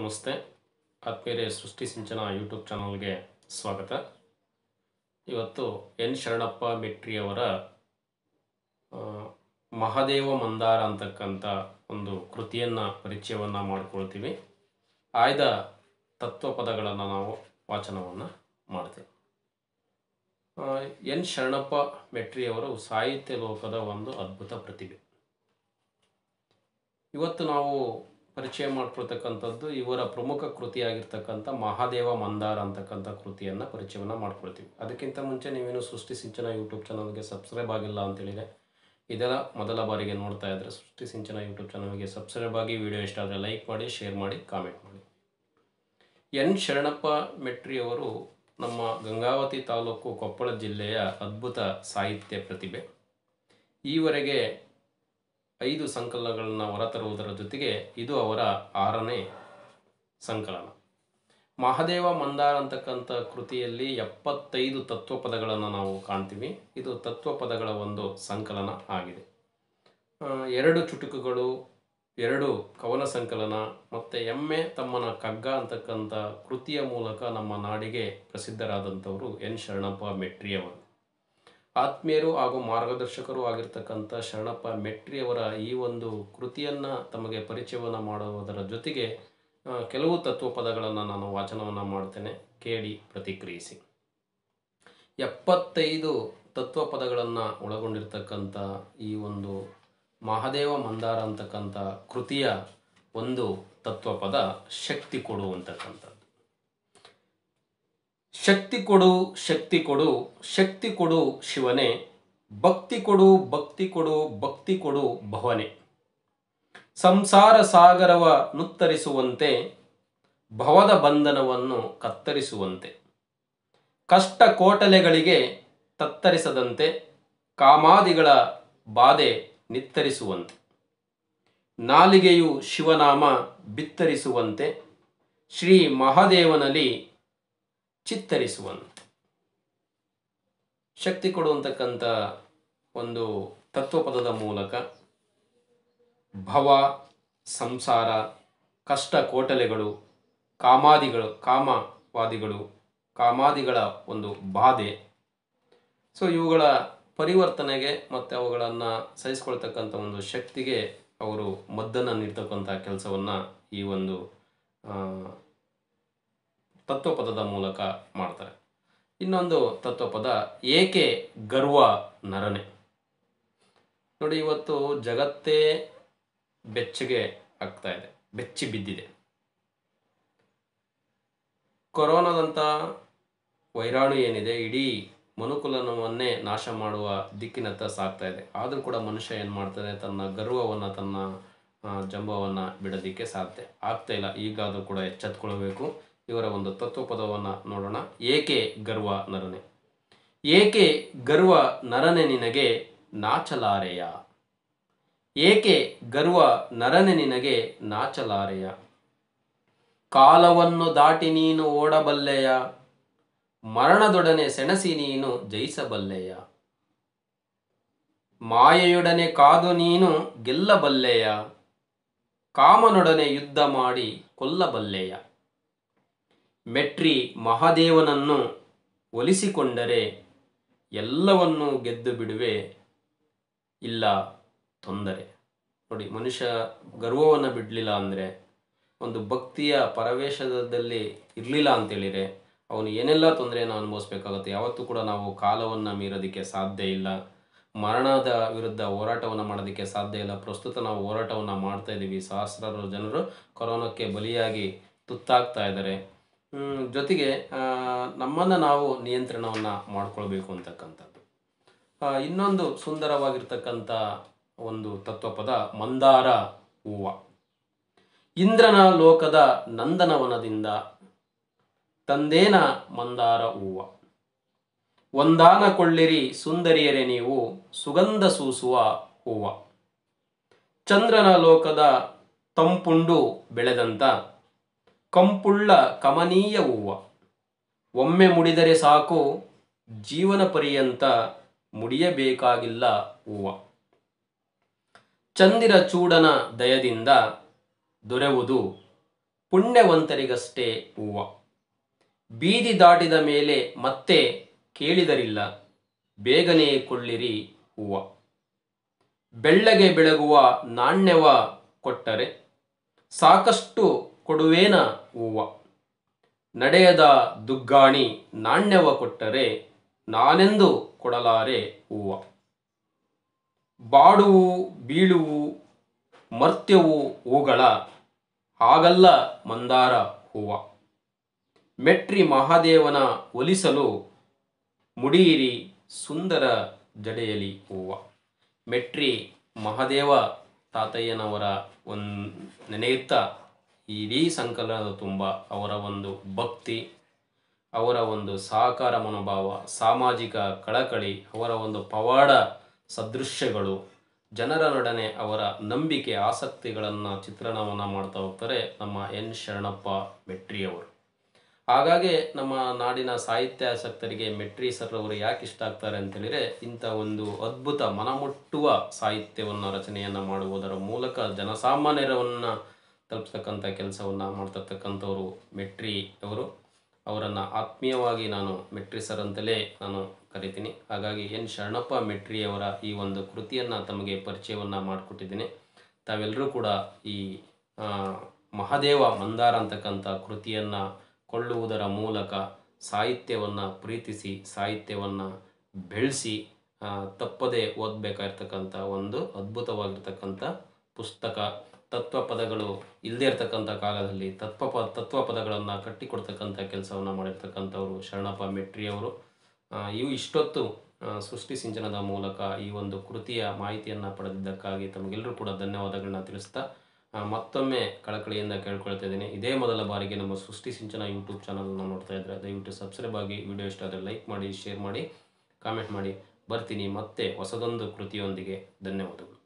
ನಮಸ್ತೆ ಆತ್ಮೀಯರೇ ಸೃಷ್ಟಿ ಸಿಂಚನ ಯೂಟ್ಯೂಬ್ ಚಾನಲ್ಗೆ ಸ್ವಾಗತ ಇವತ್ತು ಎನ್ ಶರಣಪ್ಪ ಮೆಟ್ರಿಯವರ ಆ, ಮಹಾದೇವ ಮಂದಾರ ಅಂತಕ್ಕಂಥ ಒಂದು ಕೃತಿಯನ್ನು ಪರಿಚಯವನ್ನು ಮಾಡಿಕೊಳ್ತೀವಿ ಆಯ್ದ ತತ್ವಪದಗಳನ್ನು ನಾವು ವಾಚನವನ್ನು ಮಾಡ್ತೀವಿ ಆ, ಎನ್ ಶರಣಪ್ಪ ಮೆಟ್ರಿಯವರು ಸಾಹಿತ್ಯ ಲೋಕದ ಒಂದು ಅದ್ಭುತ ಪ್ರತಿಭೆ ಇವತ್ತು ನಾವು ಪರಿಚಯ ಮಾಡ್ಕೊಳ್ತಕ್ಕಂಥದ್ದು ಇವರ ಪ್ರಮುಖ ಕೃತಿಯಾಗಿರ್ತಕ್ಕಂಥ ಮಹಾದೇವ ಮಂದಾರ ಅಂತಕ್ಕಂಥ ಕೃತಿಯನ್ನು ಪರಿಚಯವನ್ನು ಮಾಡ್ಕೊಳ್ತೀವಿ ಅದಕ್ಕಿಂತ ಮುಂಚೆ ನೀವೇನು ಸೃಷ್ಟಿ ಸಿಂಚನ ಯೂಟ್ಯೂಬ್ ಚಾನಲ್ಗೆ ಸಬ್ಸ್ಕ್ರೈಬ್ ಆಗಿಲ್ಲ ಅಂತೇಳಿದೆ ಇದೆಲ್ಲ ಮೊದಲ ಬಾರಿಗೆ ನೋಡ್ತಾ ಇದ್ದರೆ ಸೃಷ್ಟಿ ಸಿಂಚನ ಯೂಟ್ಯೂಬ್ ಚಾನಲ್ಗೆ ಸಬ್ಸ್ಕ್ರೈಬ್ ಆಗಿ ವಿಡಿಯೋ ಇಷ್ಟ ಆದರೆ ಲೈಕ್ ಮಾಡಿ ಶೇರ್ ಮಾಡಿ ಕಾಮೆಂಟ್ ಮಾಡಿ ಎನ್ ಶರಣಪ್ಪ ಮೆಟ್ರಿಯವರು ನಮ್ಮ ಗಂಗಾವತಿ ತಾಲೂಕು ಕೊಪ್ಪಳ ಜಿಲ್ಲೆಯ ಅದ್ಭುತ ಸಾಹಿತ್ಯ ಪ್ರತಿಭೆ ಈವರೆಗೆ ಐದು ಸಂಕಲನಗಳನ್ನು ಹೊರತರುವುದರ ಜೊತೆಗೆ ಇದು ಅವರ ಆರನೇ ಸಂಕಲನ ಮಹಾದೇವ ಮಂದಾರ ಅಂತಕ್ಕಂಥ ಕೃತಿಯಲ್ಲಿ ಎಪ್ಪತ್ತೈದು ತತ್ವಪದಗಳನ್ನು ನಾವು ಕಾಣ್ತೀವಿ ಇದು ತತ್ವಪದಗಳ ಒಂದು ಸಂಕಲನ ಆಗಿದೆ ಆ, ಎರಡು ಚುಟುಕುಗಳು ಎರಡು ಕವನ ಸಂಕಲನ ಮತ್ತು ಎಮ್ಮೆ ತಮ್ಮನ ಕಗ್ಗ ಅಂತಕ್ಕಂಥ ಕೃತಿಯ ಮೂಲಕ ನಮ್ಮ ನಾಡಿಗೆ ಪ್ರಸಿದ್ಧರಾದಂಥವರು ಎನ್ ಶರಣಪ್ಪ ಮೆಟ್ರಿಯವರು ಆತ್ಮೀಯರು ಹಾಗೂ ಮಾರ್ಗದರ್ಶಕರು ಆಗಿರ್ತಕ್ಕಂಥ ಶರಣಪ್ಪ ಮೆಟ್ರಿಯವರ ಈ ಒಂದು ಕೃತಿಯನ್ನು ತಮಗೆ ಪರಿಚಯವನ್ನು ಮಾಡುವುದರ ಜೊತೆಗೆ ಆ, ಕೆಲವು ತತ್ವಪದಗಳನ್ನು ನಾನು ವಾಚನವನ್ನು ಮಾಡ್ತೇನೆ ಕೇಳಿ ಪ್ರತಿಕ್ರಿಯಿಸಿ ಎಪ್ಪತ್ತೈದು ತತ್ವಪದಗಳನ್ನು ಒಳಗೊಂಡಿರ್ತಕ್ಕಂಥ ಈ ಒಂದು ಮಹಾದೇವ ಮಂದಾರ ಅಂತಕ್ಕಂಥ ಕೃತಿಯ ಒಂದು ತತ್ವಪದ ಶಕ್ತಿ ಕೊಡು ಅಂತಕ್ಕಂಥದ್ದು ಶಕ್ತಿ ಕೊಡು ಶಕ್ತಿ ಕೊಡು ಶಕ್ತಿ ಕೊಡು ಶಿವನೇ ಭಕ್ತಿ ಕೊಡು ಭಕ್ತಿ ಕೊಡು ಭಕ್ತಿ ಕೊಡು ಭವನೆ ಸಂಸಾರ ಸಾಗರವ ನುತ್ತರಿಸುವಂತೆ ಭವದ ಬಂಧನವನ್ನು ಕತ್ತರಿಸುವಂತೆ ಕಷ್ಟ ಕೋಟಲೆಗಳಿಗೆ ತತ್ತರಿಸದಂತೆ ಕಾಮಾದಿಗಳ ಬಾಧೆ ನಿತ್ತರಿಸುವಂತೆ ನಾಲಿಗೆಯು ಶಿವನಾಮ ಬಿತ್ತರಿಸುವಂತೆ ಶ್ರೀ ಮಹಾದೇವನಲ್ಲಿ ಚಿತ್ತರಿಸುವಂತೆ ಶಕ್ತಿ ಕೊಡುವಂತಕ್ಕಂಥ ಒಂದು ತತ್ವಪದದ ಮೂಲಕ ಭವ ಸಂಸಾರ ಕಷ್ಟ ಕೋಟಲೆಗಳು ಕಾಮಾದಿಗಳು ಕಾಮವಾದಿಗಳು ಕಾಮಾದಿಗಳ ಒಂದು ಬಾಧೆ ಸೊ ಇವುಗಳ ಪರಿವರ್ತನೆಗೆ ಮತ್ತು ಅವುಗಳನ್ನು ಸಹಿಸ್ಕೊಳ್ತಕ್ಕಂಥ ಒಂದು ಶಕ್ತಿಗೆ ಅವರು ಮದ್ದನ್ನು ನೀಡ್ತಕ್ಕಂಥ ಕೆಲಸವನ್ನು ಈ ಒಂದು ಆ, ತತ್ವಪದದ ಮೂಲಕ ಮಾಡ್ತಾರೆ ಇನ್ನೊಂದು ತತ್ವಪದ ಏಕೆ ಗರ್ವ ನರನೆ ನೋಡಿ ಇವತ್ತು ಜಗತ್ತೇ ಬೆಚ್ಚಗೆ ಆಗ್ತಾ ಇದೆ ಬೆಚ್ಚಿ ಬಿದ್ದಿದೆ ಕೊರೋನಾದಂಥ ವೈರಾಣು ಏನಿದೆ ಇಡೀ ಮನುಕುಲನವನ್ನೇ ನಾಶ ಮಾಡುವ ದಿಕ್ಕಿನತ್ತ ಸಾಗ್ತಾ ಇದೆ ಆದರೂ ಕೂಡ ಮನುಷ್ಯ ಏನು ಮಾಡ್ತಾನೆ ತನ್ನ ಗರ್ವವನ್ನು ತನ್ನ ಆ, ಜಂಬವನ್ನು ಬಿಡೋದಕ್ಕೆ ಸಾಧ್ಯ ಆಗ್ತಾ ಇಲ್ಲ ಈಗಾದರೂ ಕೂಡ ಎಚ್ಚೆತ್ಕೊಳ್ಬೇಕು ಇವರ ಒಂದು ತತ್ವಪದವನ್ನು ನೋಡೋಣ ಏಕೆ ಗರ್ವ ನರನೆ ಏಕೆ ಗರ್ವ ನರನೆ ನಿನಗೆ ನಾಚಲಾರೆಯ ಏಕೆ ಗರ್ವ ನರನೆ ನಿನಗೆ ನಾಚಲಾರೆಯ ಕಾಲವನ್ನು ದಾಟಿ ನೀನು ಓಡಬಲ್ಲೆಯ ಮರಣದೊಡನೆ ಸೆಣಸಿ ನೀನು ಜಯಿಸಬಲ್ಲೆಯ ಮಾಯೆಯೊಡನೆ ಕಾದು ನೀನು ಗೆಲ್ಲಬಲ್ಲೆಯ ಕಾಮನೊಡನೆ ಯುದ್ಧ ಮಾಡಿ ಕೊಲ್ಲಬಲ್ಲೆಯ ಮೆಟ್ರಿ ಮಹಾದೇವನನ್ನು ಒಲಿಸಿಕೊಂಡರೆ ಎಲ್ಲವನ್ನೂ ಗೆದ್ದು ಬಿಡುವೆ ಇಲ್ಲ ತೊಂದರೆ ನೋಡಿ ಮನುಷ್ಯ ಗರ್ವವನ್ನು ಬಿಡಲಿಲ್ಲ ಅಂದರೆ ಒಂದು ಭಕ್ತಿಯ ಪರವೇಶದಲ್ಲಿ ಇರಲಿಲ್ಲ ಅಂತೇಳಿದರೆ ಅವನು ಏನೆಲ್ಲ ತೊಂದರೆಯನ್ನು ಅನುಭವಿಸ್ಬೇಕಾಗುತ್ತೆ ಯಾವತ್ತೂ ಕೂಡ ನಾವು ಕಾಲವನ್ನು ಮೀರೋದಕ್ಕೆ ಸಾಧ್ಯ ಇಲ್ಲ ಮರಣದ ವಿರುದ್ಧ ಹೋರಾಟವನ್ನು ಮಾಡೋದಕ್ಕೆ ಸಾಧ್ಯ ಇಲ್ಲ ಪ್ರಸ್ತುತ ನಾವು ಹೋರಾಟವನ್ನು ಮಾಡ್ತಾ ಇದ್ದೀವಿ ಸಹಸ್ರಾರು ಜನರು ಕೊರೋನಾಕ್ಕೆ ಬಲಿಯಾಗಿ ತುತ್ತಾಗ್ತಾ ಇದ್ದಾರೆ ಹ್ಮ್, ಜೊತೆಗೆ ಆ, ನಮ್ಮನ್ನು ನಾವು ನಿಯಂತ್ರಣವನ್ನು ಮಾಡ್ಕೊಳ್ಬೇಕು ಅಂತಕ್ಕಂಥದ್ದು ಆ, ಇನ್ನೊಂದು ಸುಂದರವಾಗಿರ್ತಕ್ಕಂಥ ಒಂದು ತತ್ವಪದ ಮಂದಾರ ಹೂವ ಇಂದ್ರನ ಲೋಕದ ನಂದನವನದಿಂದ ತಂದೇನ ಮಂದಾರ ಹೂವ ಒಂದಾನ ಕೊಳ್ಳಿರಿ ಸುಂದರಿಯರೇ ನೀವು ಸುಗಂಧ ಸೂಸುವ ಹೂವ ಚಂದ್ರನ ಲೋಕದ ತಂಪುಂಡು ಬೆಳೆದಂತ ಕಂಪುಳ್ಳ ಕಮನೀಯ ಹೂವ ಒಮ್ಮೆ ಮುಡಿದರೆ ಸಾಕು ಜೀವನ ಪರ್ಯಂತ ಮುಡಿಯಬೇಕಾಗಿಲ್ಲ ಹೂವ ಚಂದಿರ ಚೂಡನ ದಯದಿಂದ ದೊರೆವುದು ಪುಣ್ಯವಂತರಿಗಷ್ಟೇ ಹೂವ ಬೀದಿ ದಾಟಿದ ಮೇಲೆ ಮತ್ತೆ ಕೇಳಿದರಿಲ್ಲ ಬೇಗನೆ ಕೊಳ್ಳಿರಿ ಹೂವ ಬೆಳ್ಳಗೆ ಬೆಳಗುವ ನಾಣ್ಯವ ಕೊಟ್ಟರೆ ಸಾಕಷ್ಟು ಕೊಡುವೇನ ಹೂವ ನಡೆಯದ ದುಗ್ಗಾಣಿ ನಾಣ್ಯವ ಕೊಟ್ಟರೆ ನಾನೆಂದು ಕೊಡಲಾರೆ ಹೂವ ಬಾಡುವು ಬೀಳುವು ಮರ್ತ್ಯವು ಹೂಗಳ ಹಾಗಲ್ಲ ಮಂದಾರ ಹೂವ ಮೆಟ್ರಿ ಮಹಾದೇವನ ಒಲಿಸಲು ಮುಡಿಯಿರಿ ಸುಂದರ ಜಡೆಯಲಿ ಹೂವ ಮೆಟ್ರಿ ಮಹಾದೇವ ತಾತಯ್ಯನವರ ಒಂದು ನೆನೆಯುತ್ತಾ ಇಡೀ ಸಂಕಲನದ ತುಂಬ ಅವರ ಒಂದು ಭಕ್ತಿ ಅವರ ಒಂದು ಸಹಕಾರ ಮನೋಭಾವ ಸಾಮಾಜಿಕ ಕಳಕಳಿ ಅವರ ಒಂದು ಪವಾಡ ಸದೃಶ್ಯಗಳು ಜನರ ನೊಡನೆ ಅವರ ನಂಬಿಕೆ ಆಸಕ್ತಿಗಳನ್ನು ಚಿತ್ರಣವನ್ನು ಮಾಡ್ತಾ ಹೋಗ್ತಾರೆ ನಮ್ಮ ಎನ್ ಶರಣಪ್ಪ ಮೆಟ್ರಿಯವರು ಹಾಗಾಗಿ ನಮ್ಮ ನಾಡಿನ ಸಾಹಿತ್ಯಾಸಕ್ತರಿಗೆ ಮೆಟ್ರಿ ಸರ್ ಅವರು ಯಾಕೆ ಇಷ್ಟ ಆಗ್ತಾರೆ ಅಂತೇಳಿದರೆ ಇಂಥ ಒಂದು ಅದ್ಭುತ ಮನಮುಟ್ಟುವ ಸಾಹಿತ್ಯವನ್ನು ರಚನೆಯನ್ನು ಮಾಡುವುದರ ಮೂಲಕ ಜನಸಾಮಾನ್ಯರವನ್ನು ತಲುಪಿಸ್ತಕ್ಕಂಥ ಕೆಲಸವನ್ನು ಮಾಡ್ತಿರ್ತಕ್ಕಂಥವ್ರು ಮೆಟ್ರಿ ಅವರು ಅವರನ್ನು ಆತ್ಮೀಯವಾಗಿ ನಾನು ಮೆಟ್ರಿ ಸರ್ ಅಂತಲೇ ನಾನು ಕರಿತೀನಿ ಹಾಗಾಗಿ ಎನ್ ಶರಣಪ್ಪ ಮೆಟ್ರಿ ಅವರ ಈ ಒಂದು ಕೃತಿಯನ್ನು ತಮಗೆ ಪರಿಚಯವನ್ನು ಮಾಡಿಕೊಟ್ಟಿದ್ದೀನಿ ತಾವೆಲ್ಲರೂ ಕೂಡ ಈ ಆ, ಮಹಾದೇವ ಮಂದಾರ ಅಂತಕ್ಕಂಥ ಕೃತಿಯನ್ನು ಕೊಳ್ಳುವುದರ ಮೂಲಕ ಸಾಹಿತ್ಯವನ್ನು ಪ್ರೀತಿಸಿ ಸಾಹಿತ್ಯವನ್ನು ಬೆಳೆಸಿ ಆ, ತಪ್ಪದೇ ಓದಬೇಕಾಗಿರ್ತಕ್ಕಂಥ ಒಂದು ಅದ್ಭುತವಾಗಿರ್ತಕ್ಕಂಥ ಪುಸ್ತಕ ತತ್ವ ಪದಗಳು ಇಲ್ಲದೇ ಇರತಕ್ಕಂಥ ಕಾಲದಲ್ಲಿ ತತ್ವ ಪ ತತ್ವ ಪದಗಳನ್ನು ಕಟ್ಟಿಕೊಡ್ತಕ್ಕಂಥ ಕೆಲಸವನ್ನು ಮಾಡಿರ್ತಕ್ಕಂಥವ್ರು ಶರಣಪ್ಪ ಮೆಟ್ರಿಯವರು ಆ, ಇವು ಇಷ್ಟೊತ್ತು ಆ, ಸೃಷ್ಟಿ ಸಿಂಚನದ ಮೂಲಕ ಈ ಒಂದು ಕೃತಿಯ ಮಾಹಿತಿಯನ್ನು ಪಡೆದಿದ್ದಕ್ಕಾಗಿ ತಮಗೆಲ್ಲರೂ ಕೂಡ ಧನ್ಯವಾದಗಳನ್ನ ತಿಳಿಸ್ತಾ ಆ, ಮತ್ತೊಮ್ಮೆ ಕಳಕಳಿಯಿಂದ ಕೇಳ್ಕೊಳ್ತಾ ಇದ್ದೀನಿ ಇದೇ ಮೊದಲ ಬಾರಿಗೆ ನಮ್ಮ ಸೃಷ್ಟಿ ಸಿಂಚನ ಯೂಟ್ಯೂಬ್ ಚಾನಲನ್ನು ನೋಡ್ತಾ ಇದ್ದರೆ ದಯವಿಟ್ಟು ಸಬ್ಸ್ಕ್ರೈಬ್ ಆಗಿ ವಿಡಿಯೋ ಇಷ್ಟ ಆದರೆ ಲೈಕ್ ಮಾಡಿ ಶೇರ್ ಮಾಡಿ ಕಾಮೆಂಟ್ ಮಾಡಿ ಬರ್ತೀನಿ ಮತ್ತೆ ಹೊಸದೊಂದು ಕೃತಿಯೊಂದಿಗೆ ಧನ್ಯವಾದಗಳು